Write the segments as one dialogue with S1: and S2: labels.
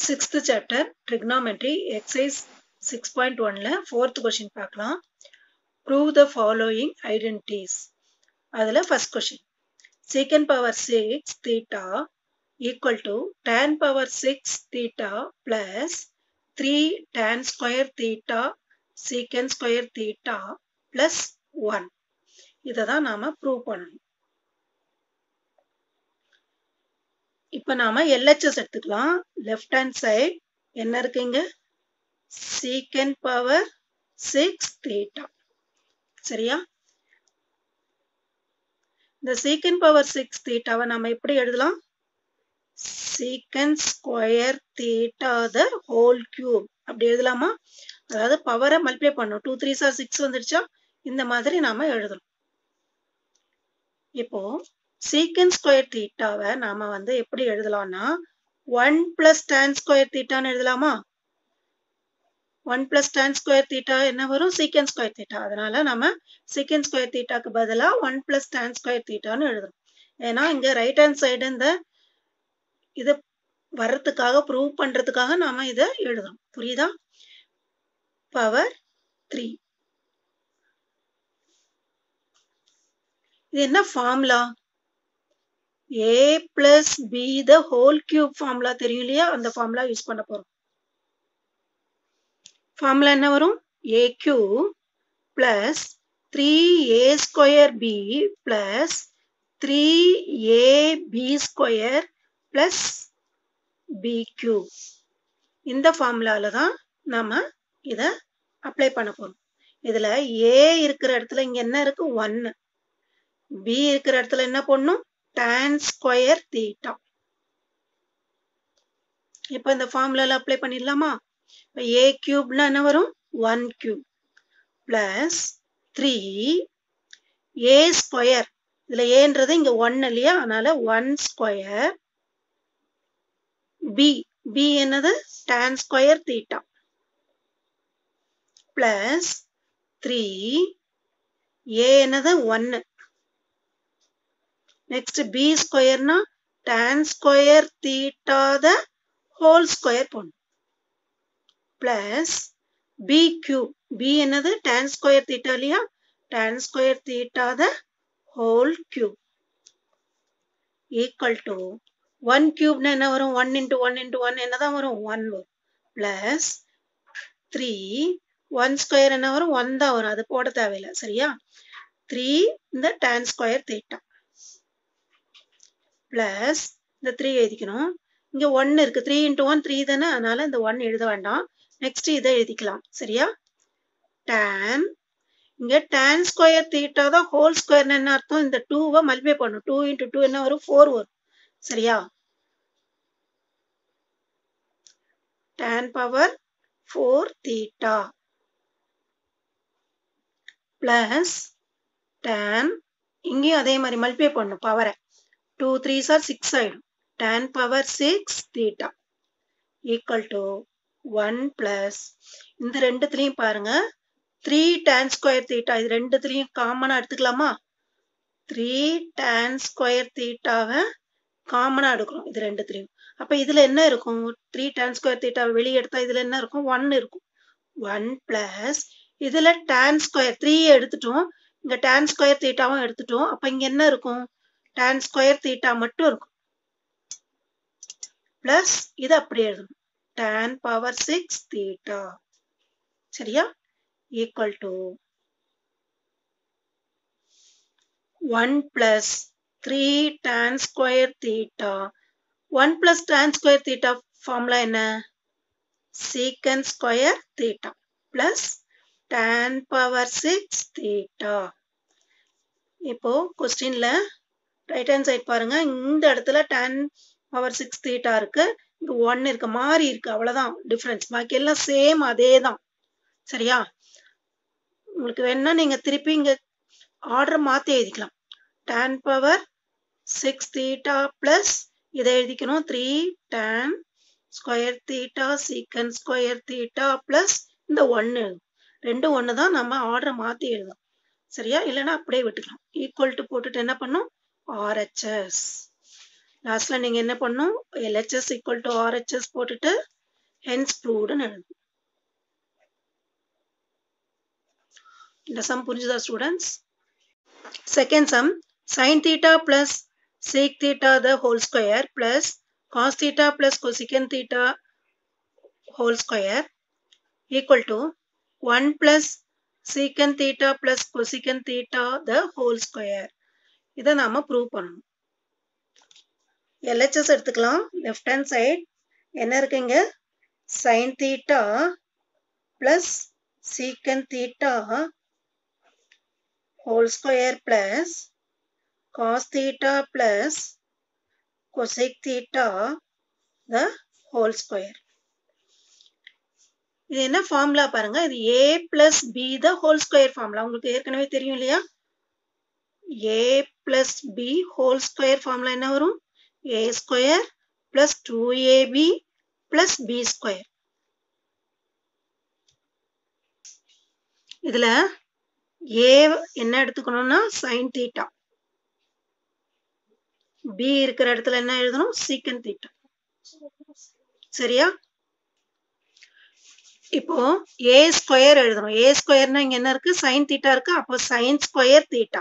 S1: sixth chapter trigonometry exercise six point ஒன்ல fourth question பார்க்கலாம் prove the following identities அதில் first question secant power six theta equal to tan power six theta plus three tan square theta secant square theta plus one இதை தான் நாம prove பண்ணணும் இப்போ நாம LHS எடுத்துக்கலாம் லெஃப்ட் ஹேண்ட் சைட் என்ன இருக்குங்க சீக்கன் பவர் சிக்ஸ் தீட்டா சரியா இந்த சீக்கன் பவர் சிக்ஸ் தீட்டாவை நம்ம எப்படி எழுதலாம் secant square theta the whole cube அப்படி எழுதலாமா அதாவது பவரை மல்டிப்ளை பண்ணும் டூ த்ரீ சார் சிக்ஸ் வந்துருச்சா இந்த மாதிரி நாம எழுதணும் இப்போ சீக்கன் ஸ்கொயர் தீட்டாவை நாம வந்து எப்படி எழுதலாம்னா ஒன் பிளஸ் டேன் ஸ்கொயர் தீட்டான்னு எழுதலாமா one plus tan square theta என்ன வரும் சீக்கன் ஸ்கொயர் தீட்டா அதனால நம்ம சீக்கன் ஸ்கொயர் தீட்டாக்கு பதிலாக ஒன் பிளஸ் டேன் ஸ்கொயர் தீட்டான்னு எழுதணும் ஏன்னா இங்க ரைட் ஹேண்ட் சைடு இந்த இது வர்றதுக்காக ப்ரூவ் பண்றதுக்காக நாம இதை எழுதணும் புரியுதா பவர் த்ரீ இது என்ன formula A plus B the whole cube formula தெரியும் இல்லையா அந்த ஃபார்முலா யூஸ் பண்ண போறோம் ஃபார்முலா என்ன வரும் A cube plus three A square B plus three A B square plus B cube இந்த ஃபார்முலால தான் நம்ம இதை அப்ளை பண்ண போறோம் இதுல ஏ இருக்கிற இடத்துல இங்க என்ன இருக்கு ஒன்னு பி இருக்கிற இடத்துல என்ன பண்ணும் tan ஸ்கொயர் தீட்டா இப்போ இந்த ஃபார்முலால அப்ளை பண்ணிடலாமா இப்போ ஏ கியூப்னா என்ன வரும் one cube plus three A square இதுல ஏன்றது இங்க ஒன் இல்லையா அதனால ஒன் ஸ்கொயர் பி பி என்னது tan square theta plus three A என்னது ஒன்னு நெக்ஸ்ட் பி ஸ்கொயர்னா tan square theta the whole square போடணும் பிளஸ் பி கியூ பி என்னது tan ஸ்கொயர் தீட்டா இல்லையா tan square theta the whole cube equal to one கியூப்னா என்ன வரும் one into one into one என்னதான் வரும் ஒன் வரும் பிளஸ் த்ரீ ஒன் ஸ்கொயர் என்ன வரும் ஒன் தான் வரும் அது போட தேவையில்லை சரியா த்ரீ இந்த tan ஸ்கொயர் தீட்டா பிளஸ் இந்த த்ரீ எழுதிக்கணும் இங்க ஒன்னு இருக்கு த்ரீ இன்ட்டு ஒன் த்ரீ தானே அதனால இந்த ஒன் எழுத வேண்டாம் நெக்ஸ்ட் இதை எழுதிக்கலாம் சரியா tan இங்க tan ஸ்கொயர் தீட்டா தான் ஹோல் ஸ்கொயர் என்ன அர்த்தம் இந்த டூவை மல்டிப்ளை பண்ணும் டூ இன்ட்டு டூ என்ன வரும் ஃபோர் வரும் சரியா tan power four theta plus tan இங்கேயும் அதே மாதிரி மல்டிப்ளை பண்ணும் பவரை டூ த்ரீ சார் சிக்ஸ் ஆயிடும் tan power six theta equal to one plus இந்த ரெண்டுத்துலையும் பாருங்க த்ரீ tan ஸ்கொயர் தீட்டா இது ரெண்டுத்துலையும் காமனா எடுத்துக்கலாமா த்ரீ tan ஸ்கொயர் தீட்டாவை காமனா எடுக்கிறோம் இது ரெண்டுத்துலையும் அப்ப இதுல என்ன இருக்கும் த்ரீ tan ஸ்கொயர் தீட்டாவை வெளியே எடுத்தா இதுல என்ன இருக்கும் ஒன் இருக்கும் ஒன் பிளஸ் இதுல tan ஸ்கொயர் த்ரீ எடுத்துட்டோம் இங்க tan ஸ்கொயர் தீட்டாவும் எடுத்துட்டோம் அப்ப இங்க என்ன இருக்கும் tan ஸ்கொயர் தீட்டா மட்டும் இருக்கும் பிளஸ் இது அப்படி எழுதணும் tan பவர் சிக்ஸ் தீட்டா சரியா equal to one plus three tan square theta one plus tan square theta formula என்ன secant square theta plus tan power six theta இப்போ கொஸ்டின்ல ரைட் ஹேண்ட் சைட் பாருங்க இந்த இடத்துல tan பவர் சிக்ஸ் தீட்டா இருக்கு இங்க one இருக்கு மாறி இருக்கு அவ்வளவுதான் டிஃபரன்ஸ் பாக்கி எல்லாம் சேம் அதே தான் சரியா உங்களுக்கு வேணா நீங்க திருப்பி இங்க ஆர்டர் மாத்தி எழுதிக்கலாம் tan power six theta plus இதை எழுதிக்கணும் three tan square theta secant square theta plus இந்த ஒன்னு ரெண்டும் ஒன்று தான் நம்ம ஆர்டர் மாத்தி எழுதணும் சரியா இல்லைன்னா அப்படியே விட்டுக்கலாம் ஈக்குவல் டு போட்டுட்டு என்ன பண்ணும் ஆர்ஹெச்எஸ் லாஸ்ட்ல நீங்க என்ன பண்ணும் எல்ஹெச்எஸ் ஈக்குவல் டு ஆர்ஹெச்எஸ் போட்டுட்டு ஹென்ஸ் ப்ரூவ்டுன்னு எழுதணும் இந்த சம் புரிஞ்சுதா students second sum sin theta plus sec theta the whole square plus cos theta plus cosecant theta whole square equal to 1 plus secant theta plus cosecant theta the whole square இதை நாம prove பண்ணணும் LHS எடுத்துக்கலாம் left hand side என்ன இருக்குங்க sin theta plus secant theta whole square plus cos theta plus cosec theta the whole square இது என்ன formula பாருங்க இது A plus B the whole square formula உங்களுக்கு ஏற்கனவே தெரியும் இல்லையா A plus B whole square formula என்ன வரும் A square plus two AB plus B square இதுல ஏ என்ன எடுத்துக்கணும்னா சைன் தீட்டா பி இருக்கிற இடத்துல என்ன எழுதணும் சீக்கன் தீட்டா சரியா இப்போ ஏ ஸ்கொயர் எழுதணும் ஏ ஸ்கொயர்னா இங்க என்ன இருக்கு சைன் தீட்டா இருக்கு அப்போ sine square theta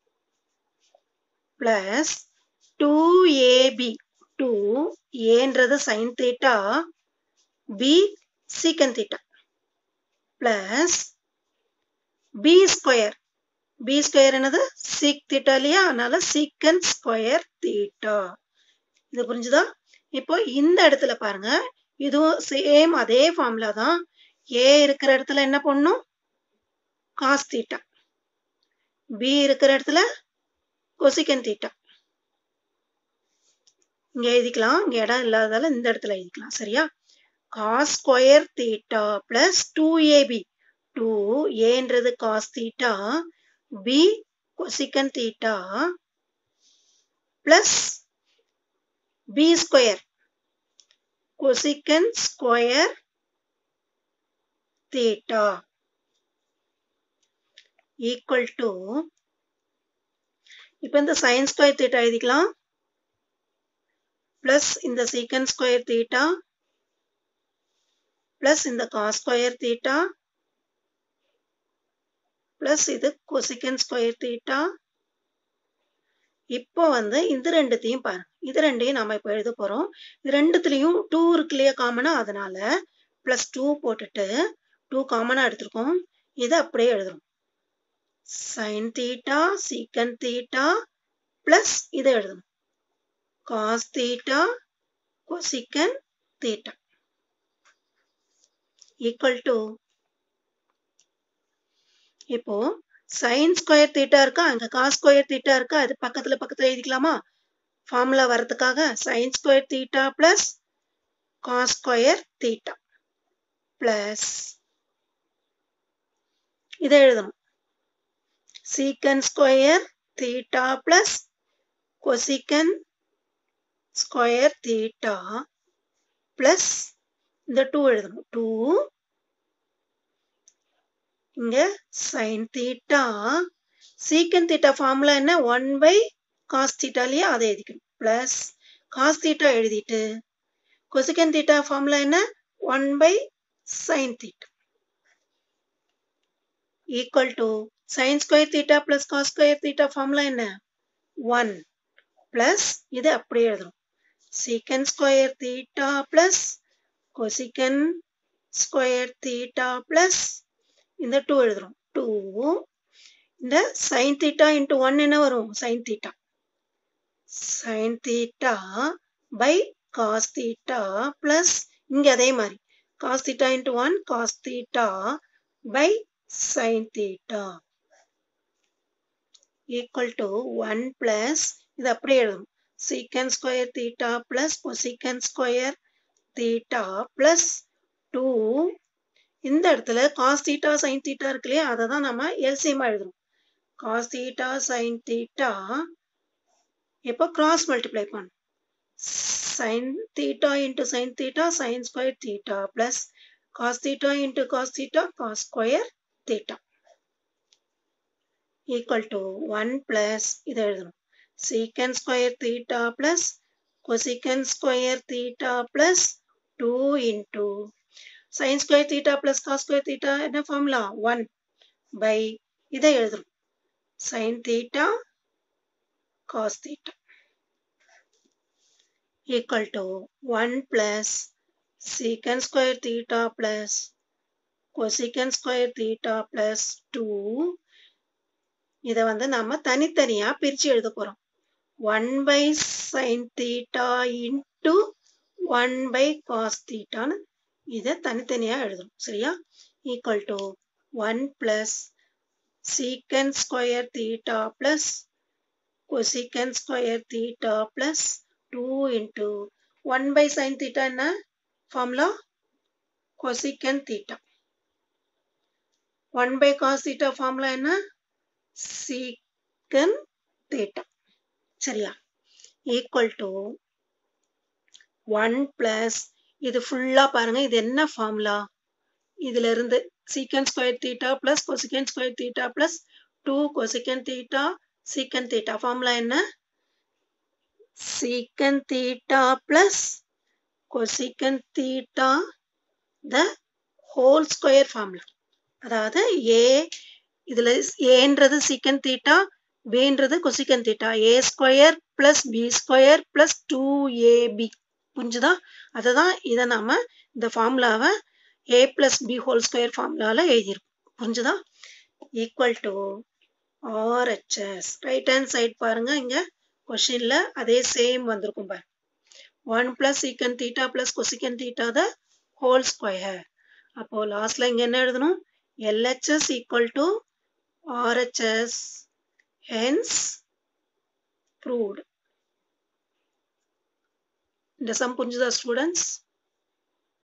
S1: plus two AB two ஏன்றது sine theta B secant theta plus B square B square என்னது சீக் தீட்டா இல்லையா அதனால சீக்கன் ஸ்கொயர் தீட்டா இது புரிஞ்சுதா இப்போ இந்த இடத்துல பாருங்க இதுவும் சேம் அதே ஃபார்முலா தான் ஏ இருக்கிற இடத்துல என்ன பண்ணும் காஸ் தீட்டா பி இருக்கிற இடத்துல கொசிக்கன் தீட்டா இங்க எழுதிக்கலாம் இங்க இடம் இல்லாததால இந்த இடத்துல எழுதிக்கலாம் சரியா cos square theta plus two AB two ஏன்றது cos theta B cosecant theta plus B square cosecant square theta equal to இப்போ இந்த சைன் ஸ்கொயர் தீட்டா எழுதிக்கலாம் பிளஸ் இந்த சீக்கன் ஸ்கொயர் தீட்டா பிளஸ் இந்த காஸ் ஸ்கொயர் தீட்டா பிளஸ் இது cosecant square theta இப்போ வந்து இது ரெண்டுத்தையும் பாருங்க இது ரெண்டையும் நம்ம இப்போ எழுத போறோம் இது ரெண்டுத்துலயும் டூ இருக்கு இல்லையா காமனா அதனால பிளஸ் டூ போட்டுட்டு டூ காமனா எடுத்திருக்கோம் இதை அப்படியே எழுதுறோம் sine theta secant theta plus இதை எழுதணும் cos theta cosecant theta equal to இப்போ சைன் ஸ்கொயர் தீட்டா இருக்கா அங்க காஸ் ஸ்கொயர் தீட்டா இருக்கா அது பக்கத்துல பக்கத்துல எழுதிக்கலாமா ஃபார்முலா வரதுக்காக sine square theta plus cos square theta plus இதை எழுதணும் secant square theta plus cosecant square theta plus இந்த டூ எழுதணும் டூ இங்க sine theta secant theta formula என்ன ஒன் பை காஸ் தீட்டா இல்லையா அதை எழுதிக்கணும் பிளஸ் காஸ் தீட்டா எழுதிட்டு கொசிக்கன் தீட்டா ஃபார்முலா என்ன one by sine theta equal to sine square theta plus cos square theta formula என்ன one plus இது அப்படியே எழுதணும் secant square theta plus cosecant square theta plus இந்த டூ எழுதுறோம் two இந்த sine theta into one என்ன வரும் sine theta sine theta by cos theta plus இங்க அதே மாதிரி cos theta into one cos theta by sine theta equal to one plus இது அப்படியே எழுதணும் secant square theta plus cosecant square theta plus two இந்த இடத்துல காஸ் தீட்டா சைன் தீட்டா இருக்கு இல்லையா அதை தான் நம்ம எல்சியமா எழுதணும் காஸ் தீட்டா சைன் தீட்டா இப்போ கிராஸ் மல்டிப்ளை பண்ணும் sine theta into sine theta sine square theta plus cos theta into cos theta cos square theta equal to one plus இதை எழுதணும் secant square theta plus cosecant square theta plus two into sine square theta plus cos square theta என்ன formula one by இதை எழுதுறோம் sine theta cos theta equal to 1 plus secant square theta plus cosecant square theta plus 2 இதை வந்து நாம தனித்தனியா பிரிச்சு எழுத போறோம் 1 by sin theta into 1 by cos theta இதை தனித்தனியா எழுதணும் சரியா equal to 1 plus secant square theta plus cosecant square theta plus 2 into 1 by sin theta என்ன formula cosecant theta 1 by cos theta formula என்ன secant theta சரியா equal to 1 plus இது ஃபுல்லா பாருங்க இது என்ன ஃபார்முலா இதுல இருந்து secant square theta plus cosecant square theta plus 2 cosecant theta secant theta formula என்ன secant theta plus cosecant theta the whole square formula அதாவது a இதுல ஏன்றது secant theta bன்றது cosecant theta a square plus b square plus 2ab புரிஞ்சுதா அதுதான் இதை நாம இந்த ஃபார்முலாவை a plus b whole square ஃபார்முலால எழுதியிருக்கோம் புரிஞ்சுதா equal to RHS right hand side பாருங்க இங்க கொஷின்ல அதே சேம் வந்திருக்கும் பாரு one plus secant theta plus cosecant theta the whole square அப்போ லாஸ்ட்ல இங்க என்ன எழுதணும் LHS equal to RHS hence proved இந்த சம் புரிஞ்சுதா ஸ்டூடெண்ட்ஸ்